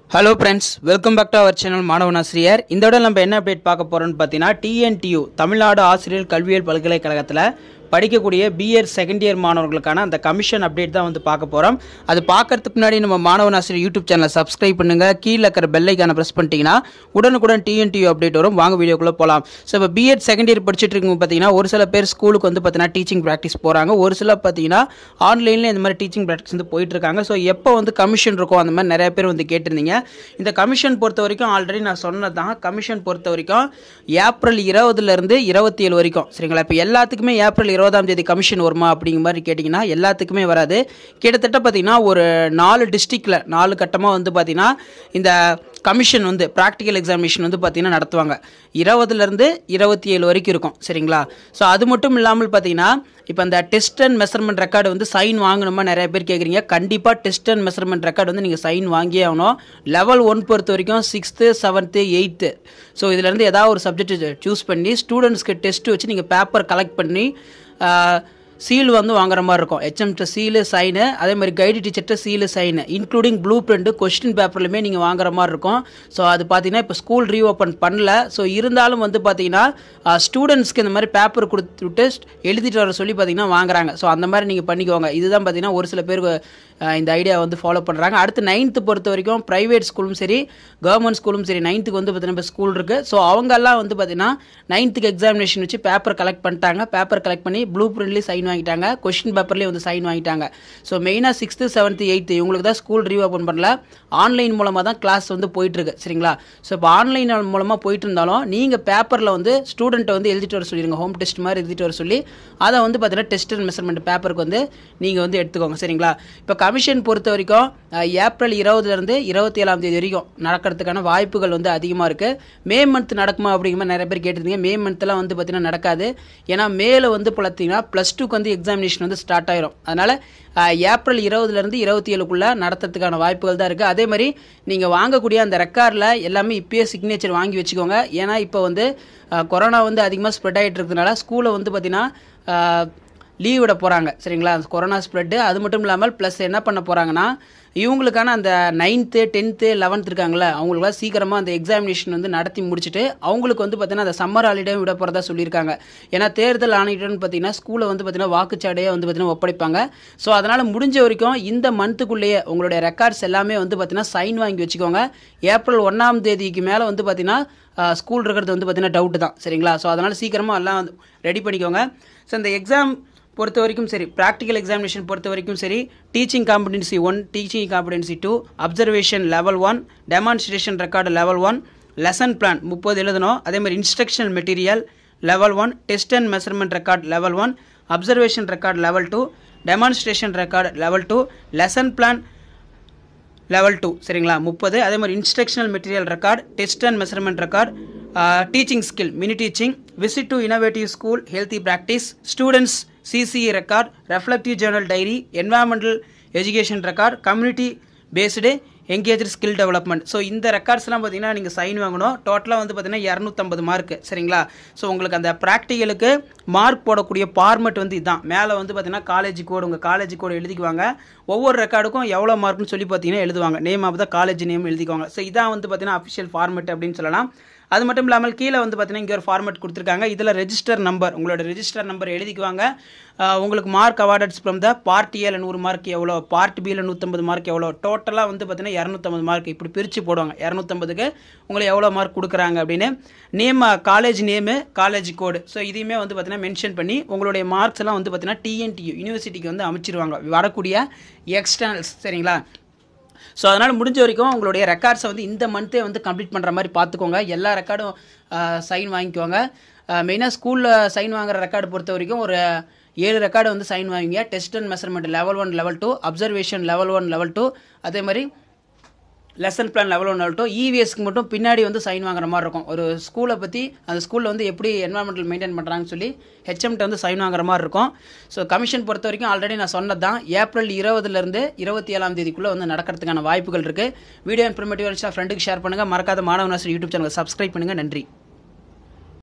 hello friends welcome back to our channel மாணவன் ஆசிரியர் இந்த விட நம்ம என்ன அப்டேட் பார்க்க போகிறோம்னு பார்த்தீங்கன்னா டிஎன்டியூ தமிழ்நாடு ஆசிரியர் கல்வியியல் பல்கலைக்கழகத்தில் படிக்கக்கூடிய பிஎட் செகண்ட் இயர் மாணவர்களுக்கான அந்த கமிஷன் அப்டேட் தான் வந்து பார்க்க போகிறோம் அது பார்க்கறதுக்கு முன்னாடி நம்ம மாணவன் ஆசிரியர் யூடியூப் சேனலை சப்ஸ்கிரைப் பண்ணுங்கள் கீழே இருக்கிற பெல்லைக்கான ப்ரெஸ் பண்ணிட்டீங்கன்னா உடனுக்குடன் டிஎன்டியூ அப்டேட் வரும் வாங்க வீடியோக்குள்ளே போகலாம் ஸோ இப்போ பிஎட் செகண்ட் இயர் படிச்சுட்டு இருக்கவங்க பார்த்தீங்கன்னா ஒரு சில பேர் ஸ்கூலுக்கு வந்து பார்த்தீங்கன்னா டீச்சிங் ப்ராக்டிஸ் போகிறாங்க ஒரு சிலர் பார்த்தீங்கன்னா ஆன்லைனில் இந்த மாதிரி டீச்சிங் ப்ராக்டிஸ் வந்து போயிட்டு இருக்காங்க ஸோ எப்போ வந்து கமிஷன் இருக்கும் அந்த மாதிரி நிறைய பேர் வந்து கேட்டிருந்தீங்க இந்த கமிஷன் பொறுத்த வரைக்கும் ஆல்ரெடி நான் சொன்னது தான் கமிஷன் பொறுத்த வரைக்கும் ஏப்ரல் இருபதுலேருந்து இருபத்தி ஏழு வரைக்கும் சரிங்களா இப்போ எல்லாத்துக்குமே ஏப்ரல் இருபதாம் தேதி கமிஷன் வருமா அப்படிங்கிற மாதிரி கேட்டிங்கன்னா எல்லாத்துக்குமே வராது கிட்டத்தட்ட பார்த்தீங்கன்னா ஒரு நாலு டிஸ்ட்ரிக்டில் நாலு கட்டமாக வந்து பார்த்தீங்கன்னா இந்த கமிஷன் வந்து ப்ராக்டிக்கல் எக்ஸாமினேஷன் வந்து பார்த்தீங்கன்னா நடத்துவாங்க இருபதுலேருந்து இருபத்தி ஏழு வரைக்கும் இருக்கும் சரிங்களா ஸோ அது மட்டும் இல்லாமல் பார்த்தீங்கன்னா இப்போ அந்த டெஸ்ட் அண்ட் மெஷர்மெண்ட் ரெக்கார்டு வந்து சைன் வாங்கணுமா நிறைய பேர் கேட்குறீங்க கண்டிப்பாக டெஸ்ட் அண்ட் மெஷர்மெண்ட் ரெக்கார்டு வந்து நீங்கள் சைன் வாங்கியே ஆகணும் லெவல் ஒன் பொறுத்த வரைக்கும் சிக்ஸ்த்து செவன்த்து எயித்து ஸோ இதுலேருந்து ஏதாவது ஒரு சப்ஜெக்ட் சூஸ் பண்ணி ஸ்டூடெண்ட்ஸ்க்கு டெஸ்ட் வச்சு நீங்கள் பேப்பர் கலெக்ட் பண்ணி சீல் வந்து வாங்குற மாதிரி இருக்கும் ஹெச்எம்கிட்ட சீலு சைனு அதே மாதிரி கைடு டீச்சர்கிட்ட seal sign including blue print question பேப்பர்லையுமே நீங்கள் வாங்குற மாதிரி இருக்கும் ஸோ அது பார்த்தீங்கன்னா இப்போ ஸ்கூல் ரீஓப்பன் பண்ணல ஸோ இருந்தாலும் வந்து பார்த்தீங்கன்னா ஸ்டூடெண்ட்ஸ்க்கு இந்த மாதிரி பேப்பர் கொடுத்துட்டு எழுதிட்டு வர சொல்லி பார்த்தீங்கன்னா வாங்குறாங்க ஸோ அந்த மாதிரி நீங்கள் பண்ணிக்கோங்க இதுதான் பார்த்தீங்கன்னா ஒரு சில பேர் இந்த ஐடியா வந்து ஃபாலோ பண்ணுறாங்க அடுத்து நைன்த்து பொறுத்த வரைக்கும் ப்ரைவேட் ஸ்கூலும் சரி கவர்மெண்ட் ஸ்கூலும் சரி நைன்த்துக்கு வந்து பார்த்தீங்கன்னா இப்போ ஸ்கூல் இருக்குது ஸோ அவங்கெல்லாம் வந்து பார்த்தீங்கன்னா நைன்த்துக்கு எக்ஸாமினேஷன் வச்சு பேப்பர் கலெக்ட் பண்ணிட்டாங்க பேப்பர் கலெக்ட் பண்ணி ப்ளூ பிரிண்ட்லேயும் சைன் வாங்கிட்டாங்க கொஸ்டின் பேப்பர்லேயும் வந்து சைன் வாங்கிட்டாங்க ஸோ மெயினாக சிக்ஸ்த்து செவன்த்து எயித்து இவங்களுக்கு தான் ஸ்கூல் ரீஓப்பன் பண்ணல ஆன்லைன் மூலமாக தான் கிளாஸ் வந்து போயிட்டுருக்கு சரிங்களா ஸோ இப்போ ஆன்லைன் மூலமாக போயிட்டு இருந்தாலும் நீங்கள் பேப்பரில் வந்து ஸ்டூடெண்ட்டை வந்து எழுதிட்டு வர சொல்லிடுங்க ஹோம் டெஸ்ட் மாதிரி எழுதிட்டு வர சொல்லி அதை வந்து பார்த்தீங்கன்னா டெஸ்ட் அண்ட் மெஷர்மெண்ட் பேப்பருக்கு வந்து நீங்கள் வந்து எடுத்துக்கோங்க சரிங்களா இப்போ கமிஷன் பொறுத்த வரைக்கும் ஏப்ரல் இருபதுலேருந்து இருபத்தி ஏழாம் தேதி வரைக்கும் நடக்கிறதுக்கான வாய்ப்புகள் வந்து அதிகமாக இருக்குது மே மந்த் நடக்குமா அப்படிங்கிற மாதிரி நிறைய பேர் கேட்டிருந்தீங்க மே மந்த்லாம் வந்து பார்த்தீங்கன்னா நடக்காது ஏன்னா மேலே வந்து பார்த்தீங்கன்னா ப்ளஸ் டூக்கு வந்து எக்ஸாமினேஷன் வந்து ஸ்டார்ட் ஆயிரும் அதனால் ஏப்ரல் இருபதுலேருந்து இருபத்தி ஏழுக்குள்ளே நடத்துறதுக்கான வாய்ப்புகள் தான் இருக்குது அதே மாதிரி நீங்கள் வாங்கக்கூடிய அந்த ரெக்கார்டில் எல்லாமே இப்பயே சிக்னேச்சர் வாங்கி வச்சுக்கோங்க ஏன்னா இப்போ வந்து கொரோனா வந்து அதிகமாக ஸ்ப்ரெட் ஆகிட்டு இருக்கிறதுனால ஸ்கூலை வந்து பார்த்திங்கன்னா லீவ் விட போகிறாங்க சரிங்களா கொரோனா ஸ்ப்ரெட்டு அது மட்டும் இல்லாமல் ப்ளஸ் என்ன பண்ண போகிறாங்கன்னா இவங்களுக்கான அந்த நைன்த்து டென்த்து லெவன்த் இருக்காங்களே அவங்களுக்குலாம் சீக்கிரமாக அந்த எக்ஸாமினேஷன் வந்து நடத்தி முடிச்சுட்டு அவங்களுக்கு வந்து பார்த்தீங்கன்னா அந்த சம்மர் ஹாலிடே விட போகிறதா சொல்லியிருக்காங்க ஏன்னா தேர்தல் ஆணையிட்டன்னு பார்த்தீங்கன்னா ஸ்கூலை வந்து பார்த்தீங்கன்னா வாக்குச்சாடையை வந்து பார்த்தீங்கன்னா ஒப்படைப்பாங்க ஸோ அதனால் முடிஞ்ச வரைக்கும் இந்த மந்த்துக்குள்ளேயே உங்களுடைய ரெக்கார்ட்ஸ் எல்லாமே வந்து பார்த்தீங்கன்னா சைன் வாங்கி வச்சுக்கோங்க ஏப்ரல் ஒன்றாம் தேதிக்கு மேலே வந்து பார்த்தீங்கன்னா ஸ்கூல் இருக்கிறது வந்து பார்த்தீங்கன்னா டவுட்டு தான் சரிங்களா ஸோ அதனால் சீக்கிரமாக எல்லாம் ரெடி பண்ணிக்கோங்க ஸோ இந்த எக்ஸாம் பொறுத்த வரைக்கும் சரி ப்ராக்டிக்கல் எக்ஸாமினேஷன் பொறுத்த வரைக்கும் சரி teaching competency one teaching competency two observation level one demonstration record level one lesson plan முப்பது எழுதணும் அதே மாதிரி instructional material level one test and measurement record level one observation record level two demonstration record level two lesson plan level two சரிங்களா முப்பது அதே மாதிரி instructional material record test and measurement record teaching skill mini teaching visit to innovative school healthy practice students CCE record reflective Journal diary environmental education record community based engage skill development so இந்த ரெக்கார்ட்ஸ்லாம் பார்த்தீங்கன்னா நீங்கள் sign வாங்கணும் டோட்டலாக வந்து பார்த்தீங்கன்னா இரநூத்தம்பது mark சரிங்களா ஸோ உங்களுக்கு அந்த ப்ராக்டிக்கலுக்கு மார்க் போடக்கூடிய ஃபார்மெட் வந்து இதுதான் மேலே வந்து பார்த்தீங்கன்னா காலேஜ் கோடு உங்கள் காலேஜ் கோடு எழுதிக்குவாங்க ஒவ்வொரு ரெக்கார்டுக்கும் எவ்வளோ மார்க்னு சொல்லி பார்த்தீங்கன்னா எழுதுவாங்க name of the college name எழுதிக்குவாங்க ஸோ இதான் வந்து பார்த்தீங்கன்னா அஃபிஷியல் ஃபார்மெட் அப்படின்னு சொல்லலாம் அது மட்டும் இல்லாமல் கீழே வந்து பார்த்தீங்கன்னா இங்கே ஒரு ஃபார்மேட் கொடுத்துருக்காங்க இதில் ரெஜிஸ்டர் நம்பர் உங்களோட ரெஜிஸ்டர் நம்பர் எழுதிக்குவாங்க உங்களுக்கு mark awarded from the part ஏல நூறு மார்க் எவ்வளோ பார்ட் பியில் நூற்றம்பது மார்க் எவ்வளோ டோட்டலாக வந்து பார்த்தீங்கன்னா இரநூத்தம்பது மார்க் இப்படி பிரித்து போடுவாங்க இரநூத்தம்பதுக்கு உங்களுக்கு எவ்வளோ மார்க் கொடுக்குறாங்க அப்படின்னு name college name college code so இதையுமே வந்து பார்த்தீங்கன்னா மென்ஷன் பண்ணி உங்களுடைய மார்க்ஸ் எல்லாம் வந்து பார்த்தீங்கன்னா டிஎன்டியூ யூனிவர்சிட்டிக்கு வந்து அமைச்சிருவாங்க வரக்கூடிய எக்ஸ்டர்னல்ஸ் சரிங்களா ஸோ அதனால் முடிஞ்ச வரைக்கும் உங்களுடைய ரெக்கார்ட்ஸை வந்து இந்த மந்த்தே வந்து கம்ப்ளீட் பண்ணுற மாதிரி பார்த்துக்கோங்க எல்லா ரெக்கார்டும் சைன் வாங்கிக்கோங்க மெயினாக ஸ்கூலில் சைன் வாங்குற ரெக்கார்டு பொறுத்த வரைக்கும் ஒரு ஏழு ரெக்கார்டு வந்து சைன் வாங்கிங்க test and measurement level one level two observation level one level two அதே மாதிரி lesson plan level one level two இவிஎஸ்க்கு மட்டும் பின்னாடி வந்து சைன் வாங்குற மாதிரி இருக்கும் ஒரு ஸ்கூலை பற்றி அந்த ஸ்கூலில் வந்து எப்படி என்வரான்மெண்டல் மெயின்டைன் பண்ணுறாங்கன்னு சொல்லி ஹெச்எம்கிட்ட வந்து சைன் வாங்குற மாதிரி இருக்கும் ஸோ கமிஷன் பொறுத்த வரைக்கும் ஆல்ரெடி நான் சொன்னது தான் ஏப்ரல் இருபதுலேருந்து இருபத்தி ஏழாம் தேதிக்குள்ளே வந்து நடக்கிறதுக்கான வாய்ப்புகள் இருக்குது வீடியோ இன்ஃபர்மேட்டிவ் ஃப்ரெண்டுக்கு ஷேர் பண்ணுங்கள் மறக்காத மாணவனாசர் யூடியூப் சேனலை சப்ஸ்கிரைப் பண்ணுங்கள் நன்றி